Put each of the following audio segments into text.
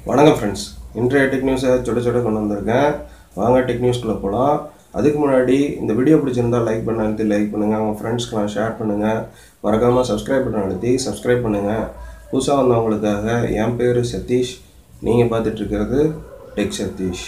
வணக்கம் ஃப்ரெண்ட்ஸ் இன்றைய டெக் நியூஸை சுட சுட கொண்டு வந்திருக்கேன் வாங்க டெக் நியூஸ்குள்ளே போகலாம் அதுக்கு முன்னாடி இந்த வீடியோ பிடிச்சிருந்தா லைக் பண்ண அழுத்தி லைக் பண்ணுங்கள் அவங்க ஃப்ரெண்ட்ஸ்க்கெலாம் ஷேர் பண்ணுங்கள் மறக்காமல் சப்ஸ்கிரைப் பண்ண அழுத்தி சப்ஸ்கிரைப் பண்ணுங்கள் புதுசாக வந்தவங்களுக்காக என் பேர் சதீஷ் நீங்கள் பார்த்துட்டு இருக்கிறது டெக் சதீஷ்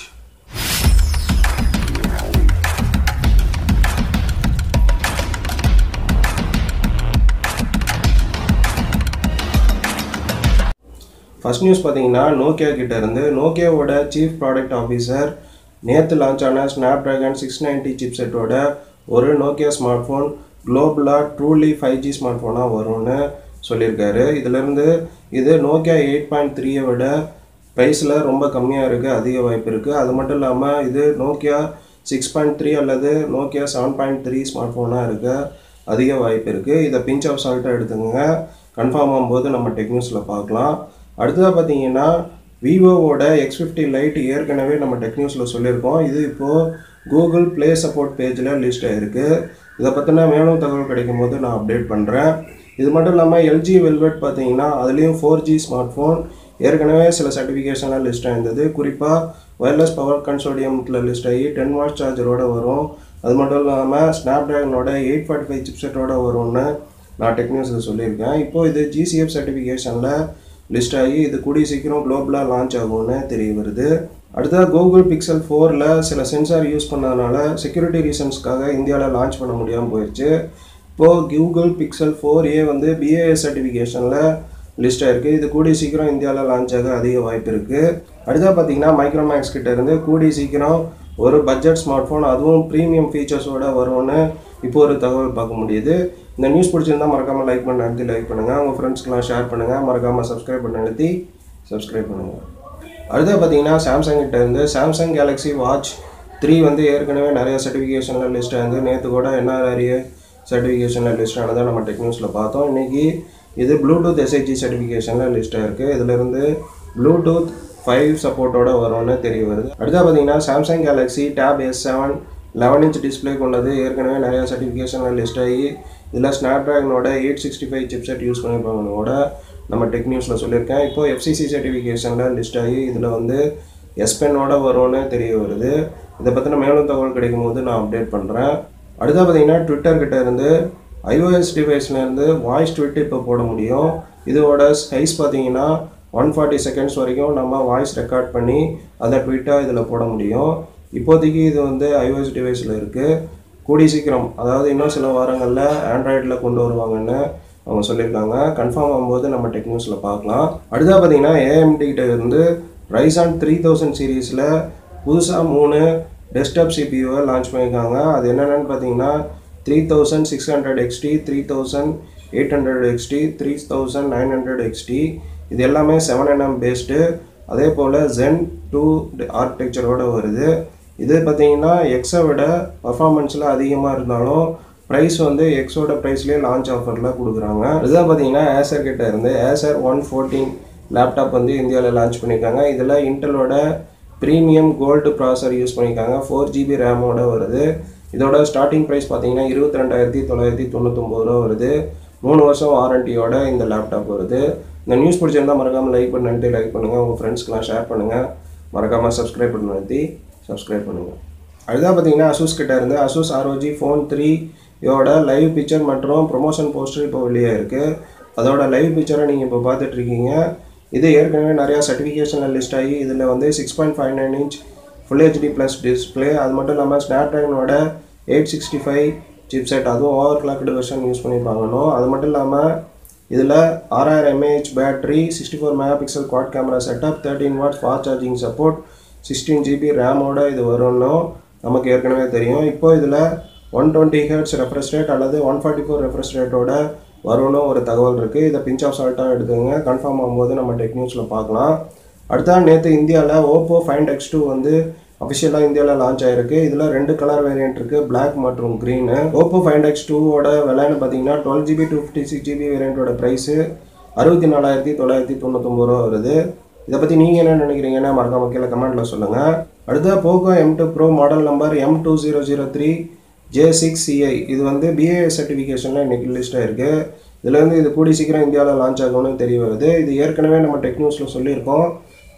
ஃபர்ஸ்ட் நியூஸ் பார்த்தீங்கன்னா நோக்கியா கிட்ட இருந்து நோக்கியாவோட சீஃப் ப்ராடக்ட் ஆஃபீஸர் நேற்று லான்ச் ஆன ஸ்னாப் ட்ராகன் சிக்ஸ் நைன்ட்டி சிப்செட்டோட ஒரு நோக்கியா ஸ்மார்ட் ஃபோன் குளோபலாக ட்ரூலி ஃபைவ் ஜி ஸ்மார்ட் ஃபோனாக வரும்னு சொல்லியிருக்காரு இதிலேருந்து இது நோக்கியா எயிட் பாயிண்ட் த்ரீயை விட ப்ரைஸில் ரொம்ப கம்மியாக இருக்குது அதிக வாய்ப்பு இருக்குது அது மட்டும் இல்லாமல் இது நோக்கியா சிக்ஸ் பாயிண்ட் த்ரீ அல்லது Nokia seven point three smart ஃபோனாக இருக்க அதிக வாய்ப்பு இருக்குது இதை பிஞ்ச் ஆஃப் சால்ட்டாக எடுத்துக்கோங்க கன்ஃபார்ம் ஆகும்போது நம்ம டெக்னியூஸில் பார்க்கலாம் அடுத்ததாக பார்த்தீங்கன்னா விவோவோட எக்ஸ் ஃபிஃப்டி லைட் ஏற்கனவே நம்ம டெக்னியூஸில் சொல்லியிருக்கோம் இது இப்போது கூகுள் ப்ளே சப்போர்ட் பேஜில் லிஸ்ட் ஆகிருக்கு இதை பற்றின மேலும் தகவல் கிடைக்கும் போது நான் அப்டேட் பண்ணுறேன் இது மட்டும் இல்லாமல் எல்ஜி வெல்வெட் பார்த்தீங்கன்னா அதுலேயும் ஃபோர் ஜி ஸ்மார்ட் ஃபோன் ஏற்கனவே சில சர்டிஃபிகேஷன்லாம் லிஸ்ட் ஆயிருந்தது குறிப்பாக ஒயர்லெஸ் பவர் கன்சோடியமில் லிஸ்ட் ஆகி டென் வாட்ச் சார்ஜரோட வரும் அது மட்டும் இல்லாமல் ஸ்னாப் ட்ராகனோட எயிட் ஃபார்ட்டி ஃபைவ் சிப்செட்டோட வரும்னு நான் டெக்னிக்ஸில் சொல்லியிருக்கேன் இப்போது இது ஜிசிஎஃப் சர்டிஃபிகேஷனில் லிஸ்ட் ஆகி இது கூடிய சீக்கிரம் குளோபலாக லான்ச் ஆகும்னு தெரிய வருது அடுத்தது கூகுள் பிக்சல் ஃபோரில் சில சென்சார் யூஸ் பண்ணதுனால செக்யூரிட்டி ரீசன்ஸ்க்காக இந்தியாவில் லான்ச் பண்ண முடியாமல் போயிடுச்சு இப்போது கூகுள் பிக்சல் ஃபோர் ஏ வந்து பிஏஎஸ் சர்டிஃபிகேஷனில் லிஸ்ட் ஆயிருக்கு இது கூடிய சீக்கிரம் இந்தியாவில் லான்ச் ஆக அதிக வாய்ப்பு இருக்குது அடுத்தா பார்த்தீங்கன்னா மைக்ரோமேக்ஸ் கிட்ட இருந்து கூடிய சீக்கிரம் ஒரு பட்ஜெட் ஸ்மார்ட் ஃபோன் அதுவும் ப்ரீமியம் ஃபீச்சர்ஸோட வரும்னு இப்போ ஒரு தகவல் பார்க்க முடியுது இந்த நியூஸ் பிடிச்சிருந்தா மறக்காமல் லைக் பண்ண அழுத்தி லைக் பண்ணுங்கள் உங்கள் ஃப்ரெண்ட்ஸ்க்கெலாம் ஷேர் பண்ணுங்கள் மறக்காமல் சப்ஸ்கிரைப் பண்ண அழுத்தி சப்ஸ்கிரைப் பண்ணுங்கள் அடுத்தது பார்த்தீங்கன்னா சாம்சங் கிட்ட இருந்து சாம்சங் கேலக்ஸி வாட்ச் த்ரீ வந்து ஏற்கனவே நிறைய சர்டிஃபிகேஷனில் லிஸ்ட் ஆகுது நேற்று கூட என்ஆர்ஆரிய சர்டிஃபிகேஷனில் லிஸ்ட் ஆனதை நம்ம டெக்னிக்ஸில் பார்த்தோம் இன்றைக்கி இது ப்ளூடூத் எஸ்ஐஜி சர்டிஃபிகேஷனில் லிஸ்ட் ஆயிருக்கு இதிலிருந்து ப்ளூடூத் ஃபைவ் சப்போர்ட்டோட வரும்னு தெரிய வருது அடுத்தா பார்த்தீங்கன்னா Samsung Galaxy Tab S seven eleven inch display கொண்டது ஏற்கனவே நிறைய சர்டிஃபிகேஷனில் லிஸ்ட் ஆகி இதில் ஸ்னாப் ட்ராகனோட eight sixty five chipset use பண்ணியிருப்பாங்கன்னு கூட நம்ம டெக் நியூஸில் சொல்லியிருக்கேன் இப்போ எஃப்சிசி சர்டிஃபிகேஷனில் லிஸ்ட் ஆகி இதில் வந்து எஸ்பென்னோட வரும்னு தெரிய வருது இதை பற்றின மேலும் தகவல் கிடைக்கும் போது நான் அப்டேட் பண்ணுறேன் அடுத்தா பார்த்தீங்கன்னா ட்விட்டர் கிட்ட இருந்து ஐஓஎஸ் டிவைஸ்லேருந்து வாய்ஸ் ட்விட் இப்போ போட முடியும் இதோட சைஸ் பார்த்தீங்கன்னா ஒன் ஃபார்ட்டி செகண்ட்ஸ் வரைக்கும் நம்ம வாய்ஸ் ரெக்கார்ட் பண்ணி அதை ட்விட்டாக இதில் போட முடியும் இப்போதைக்கு இது வந்து ஐஓஎஸ் டிவைஸில் இருக்குது கூடி சீக்கிரம் அதாவது இன்னும் சில வாரங்களில் ஆண்ட்ராய்டில் கொண்டு வருவாங்கன்னு அவங்க சொல்லியிருக்காங்க கன்ஃபார்ம் ஆகும்போது நம்ம டெக் நியூஸில் பார்க்கலாம் அடுத்தா பார்த்தீங்கன்னா ஏஎம்டி கிட்ட இருந்து ரைசான் த்ரீ தௌசண்ட் சீரீஸில் புதுசாக மூணு டெஸ்க்டாப் சிபியூவை லான்ச் பண்ணியிருக்காங்க அது என்னென்னு பார்த்தீங்கன்னா three thousand six hundred XT three thousand eight hundred XT three thousand nine hundred XT இது எல்லாமே செவன் என்எம் பேஸ்டு அதே போல் ஜென் டூ ஆர்கிடெக்சரோட வருது இது பார்த்தீங்கன்னா எக்ஸை விட பர்ஃபார்மன்ஸில் அதிகமாக இருந்தாலும் ப்ரைஸ் வந்து எக்ஸோட ப்ரைஸ்லேயே லான்ச் ஆஃபரில் கொடுக்குறாங்க இதுதான் பார்த்தீங்கன்னா ஏசர் கிட்ட இருந்து ஏசர் ஒன் ஃபோர்டீன் லேப்டாப் வந்து இந்தியாவில் லான்ச் பண்ணியிருக்காங்க இதில் இன்டலோட ப்ரீமியம் கோல்டு ப்ராசர் யூஸ் பண்ணியிருக்காங்க ஃபோர் ஜிபி ரேமோட வருது இதோட ஸ்டார்டிங் ப்ரைஸ் பார்த்தீங்கன்னா இருபத்தி ரெண்டாயிரத்தி தொள்ளாயிரத்தி தொண்ணூத்தொம்பது ரூபா வருது மூணு வருஷம் வாரண்டியோட இந்த லேப்டாப் வருது இந்த நியூஸ் பிடிச்சிருந்தா மறக்காமல் லைக் பண்ணிட்டு லைக் பண்ணுங்கள் உங்கள் ஃப்ரெண்ட்ஸ்க்கெலாம் ஷேர் பண்ணுங்கள் மறக்காமல் சப்ஸ்கிரைப் பண்ண நிறுத்தி சப்ஸ்கிரைப் பண்ணுங்கள் அடுத்தா பார்த்தீங்கன்னா அசூஸ் கிட்ட இருந்து அசூஸ் ஆர்ஓஜி ஃபோன் த்ரீ இதோட லைவ் பிக்சர் மற்றும் ப்ரொமோஷன் போஸ்டர் இப்போ வெளியே இருக்குது அதோட லைவ் பிக்சரை நீங்கள் இப்போ பார்த்துட்ருக்கீங்க இது ஏற்கனவே நிறையா சர்டிஃபிகேஷனில் லிஸ்ட் ஆகி இதில் வந்து six point five nine inch full HD plus display அது மட்டும் இல்லாமல் ஸ்னாப் ட்ராகனோட எயிட் சிக்ஸ்டி ஃபைவ் சிப்செட் அதுவும் ஓவர் கிளாக்டு வெர்ஷன் யூஸ் பண்ணியிருப்பாங்கன்னு அது மட்டும் இல்லாமல் இதில் ஆறாயிரம் mAh battery sixty four mega pixel quad camera setup thirteen watts fast charging support sixteen GB ரேமோட இது வரும்னு நமக்கு ஏற்கனவே தெரியும் இப்போ இதில் one twenty hertz refresh rate அல்லது ஒன் ஃபார்ட்டி ஃபோர் ரெஃப்ரெஷ் ரேட்டோட வரும்னு ஒரு தகவல் இருக்குது இதை பிஞ்ச் ஆஃப் சால்ட்டாக எடுத்துக்கோங்க கன்ஃபார்ம் ஆகும்போது நம்ம டெக் நியூஸில் பார்க்கலாம் அடுத்தா நேற்று இந்தியாவில் ஓப்போ ஃபைண்ட் எக்ஸ் டூ வந்து அஃபிஷியலாக இந்தியாவில் லான்ச் ஆயிருக்கு இதில் ரெண்டு கலர் வேரியன்ட் இருக்குது பிளாக் மற்றும் க்ரீனு ஓப்போ ஃபைண்ட் எக்ஸ் டூவோட விலைன்னு பார்த்தீங்கன்னா twelve GB two fifty six GB வேரியண்ட்டோட ப்ரைஸு அறுபத்தி நாலாயிரத்தி தொள்ளாயிரத்தி தொண்ணூத்தொம்பது ரூபா வருது இதை பற்றி நீங்கள் என்ன நினைக்கிறீங்கன்னா மறக்காம கீழே கமெண்ட்டில் சொல்லுங்கள் அடுத்த Poco M two pro model number M two zero zero three J six CI இது வந்து பிஏ சர்டிஃபிகேஷனில் இன்றைக்கி லிஸ்ட்டாக இருக்குது இதில் வந்து இது கூடி சீக்கிரம் இந்தியாவில் லான்ச் ஆகும்னு தெரிய வருது இது ஏற்கனவே நம்ம டெக் நியூஸில் சொல்லியிருக்கோம்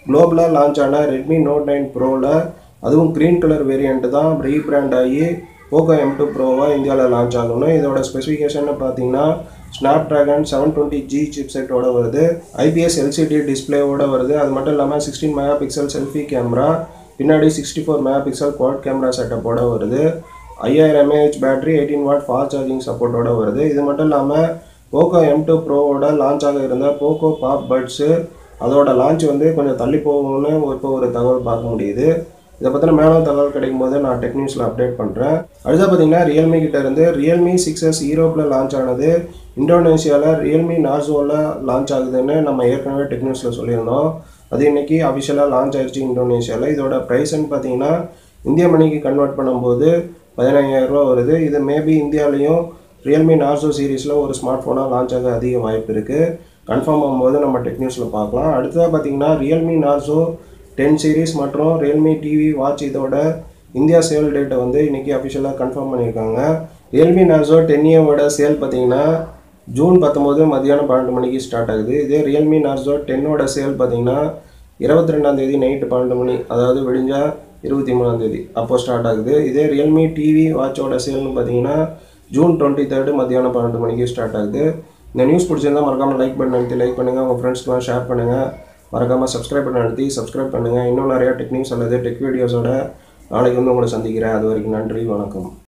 குளோபலாக லான்ச் ஆன ரெட்மி நோட் நைன் ப்ரோவில் அதுவும் க்ரீன் கலர் வேரியண்ட்டு தான் ரீபிராண்ட் ஆகி போக்கோ எம் டூ ப்ரோவாக இந்தியாவில் லான்ச் ஆகணும் இதோட ஸ்பெசிஃபிகேஷன் பார்த்தீங்கன்னா Snapdragon seven twenty G chip செட்டோட வருது ஐபிஎஸ் எல்சிடி டிஸ்பிளேவோட வருது அது மட்டும் இல்லாமல் sixteen mega pixel selfie camera பின்னாடி sixty four mega pixel quad camera செட்டப்போட வருது ஐயாயிரம் mAh battery eighteen watt fast charging சப்போர்ட்டோட வருது இது மட்டும் இல்லாமல் போக்கோ எம் டூ ப்ரோவோட லான்ச் ஆக இருந்த போக்கோ பாப் பட்ஸு அதோட லான்ச் வந்து கொஞ்சம் தள்ளி போகும்னு இப்போ ஒரு தகவல் பார்க்க முடியுது இதை பற்றின மேலும் தகவல் கிடைக்கும் போது நான் டெக் நியூஸில் அப்டேட் பண்ணுறேன் அடுத்தா பார்த்தீங்கன்னா ரியல்மி கிட்ட இருந்து ரியல்மி சிக்ஸ் எஸ் யூரோப்பில் லான்ச் ஆனது இந்தோனேஷியாவில் ரியல்மி நார்சோவில் லான்ச் ஆகுதுன்னு நம்ம ஏற்கனவே டெக் நியூஸில் சொல்லியிருந்தோம் அது இன்னைக்கு அஃபிஷியலாக லான்ச் ஆயிடுச்சு இந்தோனேஷியாவில் இதோட ப்ரைஸ்ன்னு பார்த்தீங்கன்னா இந்திய மணிக்கு கன்வெர்ட் பண்ணும்போது பதினையாயிரம் ரூபா வருது இது மேபி இந்தியாலையும் ரியல்மி நார்சோ சீரீஸில் ஒரு ஸ்மார்ட் ஃபோனாக லான்ச் ஆக அதிக வாய்ப்பு இருக்குது கன்ஃபார்ம் ஆகும்போது நம்ம டெக் நியூஸில் பார்க்கலாம் அடுத்ததாக பார்த்தீங்கன்னா ரியல்மி நார்சோ டென் சீரீஸ் மற்றும் ரியல்மி டிவி வாட்ச் இதோட இந்தியா சேல் டேட்டை வந்து இன்றைக்கி அஃபிஷியலாக கன்ஃபார்ம் பண்ணியிருக்காங்க ரியல்மி நார்சோ டென் இயோட சேல் பார்த்தீங்கன்னா ஜூன் பத்தொம்போது மதியானம் பன்னெண்டு மணிக்கு ஸ்டார்ட் ஆகுது இதே ரியல்மி நார்சோ டென்னோட சேல் பார்த்தீங்கன்னா இருபத்தி ரெண்டாம் தேதி நைட்டு பன்னெண்டு மணி அதாவது விடிஞ்சா இருபத்தி மூணாம் தேதி அப்போ ஸ்டார்ட் ஆகுது இதே ரியல்மி டிவி வாட்சோட சேல்னு பார்த்தீங்கன்னா ஜூன் டுவெண்ட்டி தேர்டு மதியானம் பன்னெண்டு மணிக்கு ஸ்டார்ட் ஆகுது இந்த நியூஸ் பிடிச்சிருந்தா மறக்காமல் லைக் பண்ண அழுத்தி லைக் பண்ணுங்கள் உங்கள் ஃப்ரெண்ட்ஸ்க்குலாம் ஷேர் பண்ணுங்கள் மறக்காமல் சப்ஸ்கிரைப் பண்ண அழுத்தி சப்ஸ்கிரைப் பண்ணுங்கள் இன்னும் நிறையா டெக் நியூஸ் அல்லது டெக் வீடியோஸோட நாளைக்கு வந்து உங்களை சந்திக்கிறேன் அது வரைக்கும் நன்றி வணக்கம்